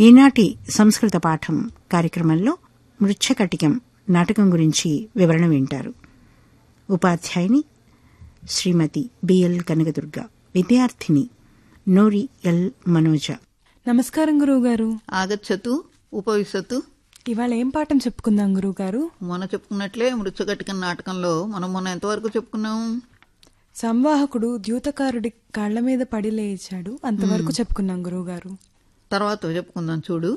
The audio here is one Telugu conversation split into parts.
ఈనాటి సంస్కృత పాఠం కార్యక్రమంలో మృచ్ఛకటికం నాటకం గురించి వివరణ వింటారు ఉపాధ్యాయుని శ్రీమతి బిఎల్ కనకదుర్గ విద్యార్థిని నోరి ఎల్ మనోజ నమస్కారం గురువుగారు ఆగచ్చతు ఉపవిశతు ఇవాళ ఏం పాఠం చెప్పుకుందాం గురువుగారు మొన్న చెప్పుకున్నట్లే మృత్యుకటికం నాటకంలో మనం మొన్న ఎంతవరకు చెప్పుకున్నాం సంవాహకుడు ద్యూతకారుడి కాళ్ల మీద పడి లేచాడు అంతవరకు చెప్పుకున్నాం గురువుగారు తర్వాత చెప్పుకుందాం చూడు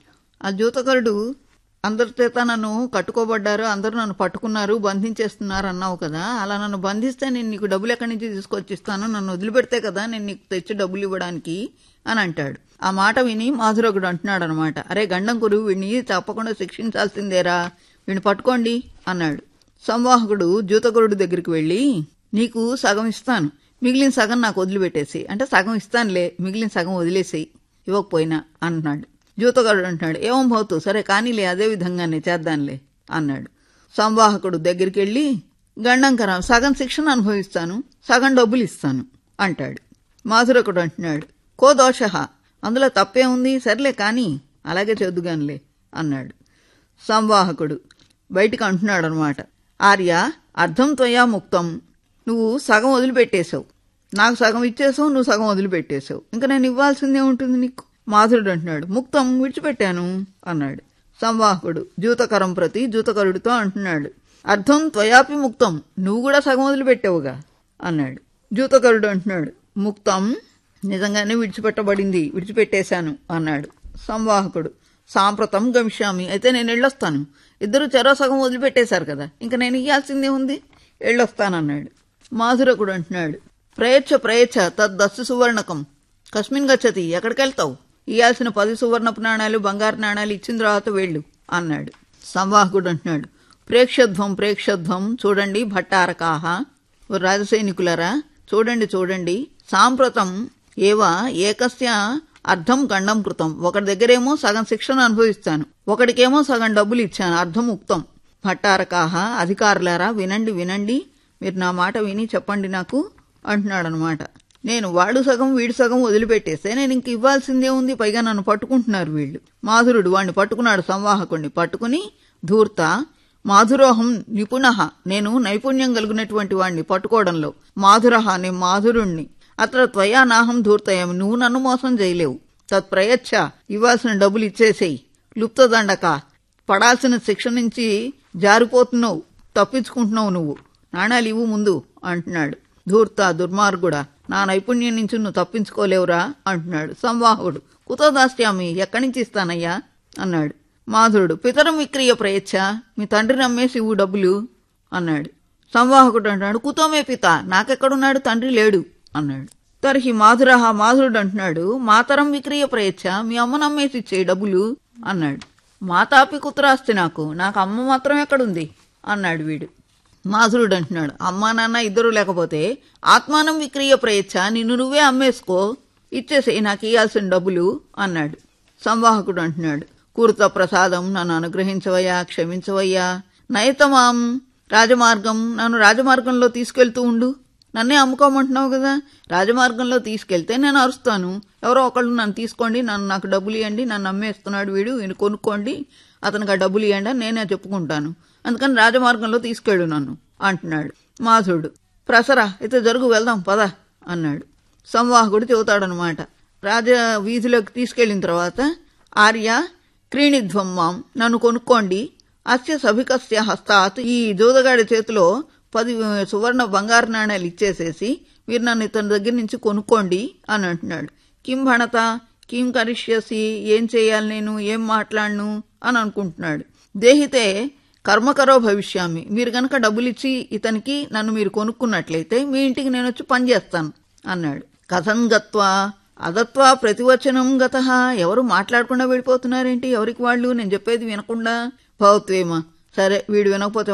ఆ జ్యోతకరుడు అందరి చేత నన్ను కట్టుకోబడ్డారు అందరూ నన్ను పట్టుకున్నారు బంధించేస్తున్నారు అన్నావు కదా అలా నన్ను బంధిస్తే నేను నీకు డబ్బులు ఎక్కడి నుంచి తీసుకొచ్చిస్తాను నన్ను వదిలిపెడితే కదా నేను నీకు తెచ్చి డబ్బులు ఇవ్వడానికి అని అంటాడు ఆ మాట విని మాధురకుడు అంటున్నాడు అనమాట అరే గండం గురువు వీడిని తప్పకుండా శిక్షించాల్సిందేరా వీడిని పట్టుకోండి అన్నాడు సంవాహకుడు జ్యూతకరుడు దగ్గరికి వెళ్ళి నీకు సగం ఇస్తాను మిగిలిన సగం నాకు వదిలిపెట్టేసి అంటే సగం ఇస్తానులే మిగిలిన సగం వదిలేసేయి ఇవ్వకపోయినా అంటున్నాడు జ్యూతగారుడు అంటున్నాడు ఏమం భౌతు సరే కానీలే అదే విధంగానే చేద్దాంలే అన్నాడు సంవాహకుడు దగ్గరికి వెళ్ళి గండంకరం సగం శిక్షణ అనుభవిస్తాను సగం డబ్బులు ఇస్తాను అంటాడు మాధురకుడు అంటున్నాడు కో దోష అందులో తప్పే ఉంది సర్లే కానీ అలాగే చేద్దుగానిలే అన్నాడు సంవాహకుడు బయటికి అంటున్నాడు అనమాట ఆర్య అర్థం త్వయా ముక్తం నువ్వు సగం వదిలిపెట్టేశావు నాకు సగం ఇచ్చేసావు నువ్వు సగం వదిలిపెట్టేశావు ఇంకా నేను ఇవ్వాల్సిందే ఉంటుంది నీకు మాధురుడు అంటున్నాడు ముక్తం విడిచిపెట్టాను అన్నాడు సంవాహకుడు జూతకరం ప్రతి జూతకరుడితో అంటున్నాడు అర్థం త్వయాపి ముక్తం నువ్వు కూడా సగం వదిలిపెట్టావుగా అన్నాడు జూతకరుడు అంటున్నాడు ముక్తం నిజంగానే విడిచిపెట్టబడింది విడిచిపెట్టేశాను అన్నాడు సంవాహకుడు సాంప్రతం గమిష్యామి అయితే నేను వెళ్ళొస్తాను ఇద్దరు చెరో సగం వదిలిపెట్టేశారు కదా ఇంకా నేను ఇయ్యాల్సిందే ఉంది వెళ్ళొస్తానన్నాడు మాధురకుడు అంటున్నాడు ప్రయచ్ఛ ప్రయచ్ఛ తద్దస్సు సువర్ణకం కస్మిన్ గచ్చతి ఎక్కడికి వెళ్తావు ఇయ్యాల్సిన పది సువర్ణపు నాణాలు బంగారు నాణాలు ఇచ్చిన తర్వాత వెళ్ళు అన్నాడు సంవాహకుడు అంటున్నాడు ప్రేక్షధ్వం ప్రేక్షధ్వం చూడండి భట్టారకాహ ఓ రాజసైనికులరా చూడండి చూడండి సాంప్రతం ఏవ ఏకస్య అర్థం గండం కృతం ఒకటి దగ్గరేమో సగం శిక్షణ అనుభవిస్తాను ఒకడికేమో సగం డబ్బులు ఇచ్చాను అర్థం ఉక్తం భట్టారకాహ అధికారులారా వినండి వినండి మీరు నా మాట విని చెప్పండి నాకు అంటున్నాడనమాట నేను వాడు సగం వీడు సగం వదిలిపెట్టేస్తే నేను ఇంక ఇవ్వాల్సిందే ఉంది పైగా నన్ను పట్టుకుంటున్నారు వీళ్ళు మాధురుడు వాడిని పట్టుకున్నాడు సంవాహకుణ్ణి పట్టుకుని ధూర్త మాధురోహం నిపుణ నేను నైపుణ్యం కలిగినటువంటి వాణ్ణి పట్టుకోవడంలో మాధురహ నేను మాధురుణ్ణి అത്ര త్వయా నాహం ధూర్తయం నువ్వు నన్ను మోసం చేయలేవు తత్ప్రయచ్ఛ ఇవ్వాల్సిన డబ్బులు ఇచ్చేసేయి లుప్తదండక పడాల్సిన శిక్ష నుంచి జారిపోతున్నావు తప్పించుకుంటున్నావు నువ్వు నాణాలు ఇవ్వు ముందు అంటున్నాడు ధూర్త దుర్మార్గుడా నా నైపుణ్యం నుంచి నువ్వు తప్పించుకోలేవురా అంటున్నాడు సంవాహుడు కుతో దాస్యామి ఎక్కడి నుంచి ఇస్తానయ్యా అన్నాడు మాధురుడు పితరం విక్రియ ప్రయచ్ఛ మీ తండ్రి నమ్మేసి ఇవ్వు డబ్బులు అన్నాడు సంవాహకుడు అంటున్నాడు కుతోమే పిత నాకెక్కడున్నాడు తండ్రి లేడు అన్నాడు తర్హి మాధురహ మాధురుడు అంటున్నాడు మాతరం విక్రియ ప్రయచ్ఛ మీ అమ్మ నమ్మేసి ఇచ్చేయి డబ్బులు అన్నాడు మాతాపి కుతరాస్తి నాకు నాకు అమ్మ మాత్రం ఎక్కడుంది అన్నాడు వీడు మాధురుడు అంటున్నాడు అమ్మా నాన్న ఇద్దరు లేకపోతే ఆత్మానం విక్రియ ప్రయచ్ఛ నిన్ను నువ్వే అమ్మేసుకో ఇచ్చేసేయి నాకు ఇయ్యాల్సిన డబ్బులు అన్నాడు సంవాహకుడు అంటున్నాడు కూర్త ప్రసాదం నన్ను అనుగ్రహించవయ్యా క్షమించవయ్యా నయతమాం రాజమార్గం నన్ను రాజమార్గంలో తీసుకెళ్తూ ఉండు నన్నే అమ్ముకోమంటున్నావు కదా రాజమార్గంలో తీసుకెళ్తే నేను అరుస్తాను ఎవరో ఒకళ్ళు నన్ను తీసుకోండి నన్ను నాకు డబ్బులు ఇవ్వండి నన్ను అమ్మేస్తున్నాడు వీడు వీడు కొనుక్కోండి అతనికి ఆ డబ్బులు ఇవ్వండి అని నేనే చెప్పుకుంటాను అందుకని రాజమార్గంలో తీసుకెళ్ళు నన్ను అంటున్నాడు మాధుడు ప్రసరా అయితే జరుగు వెళ్దాం పద అన్నాడు సంవాహకుడు చెబుతాడనమాట రాజ వీధిలోకి తీసుకెళ్లిన తర్వాత ఆర్య క్రీణిధ్వం మాం నన్ను కొనుక్కోండి అస్య సభికస్య హస్తాత్ ఈ జోదగాడి చేతిలో పది సువర్ణ బంగారు నాణ్యాలు ఇచ్చేసేసి మీరు నన్ను ఇతని దగ్గర నుంచి కొనుక్కోండి అని అంటున్నాడు కిం భణత కిం కరిష్యసి ఏం చేయాలి నేను ఏం మాట్లాడను అని అనుకుంటున్నాడు దేహితే కర్మకరో భవిష్యామి మీరు గనక డబ్బులు ఇచ్చి ఇతనికి నన్ను మీరు కొనుక్కున్నట్లయితే మీ ఇంటికి నేను వచ్చి పని చేస్తాను అన్నాడు కథం గత్వా అదత్వా ప్రతివచనం గత ఎవరు మాట్లాడకుండా వెళ్ళిపోతున్నారేంటి ఎవరికి వాళ్ళు నేను చెప్పేది వినకుండా భవత్వేమ సరే వీడు వినకపోతే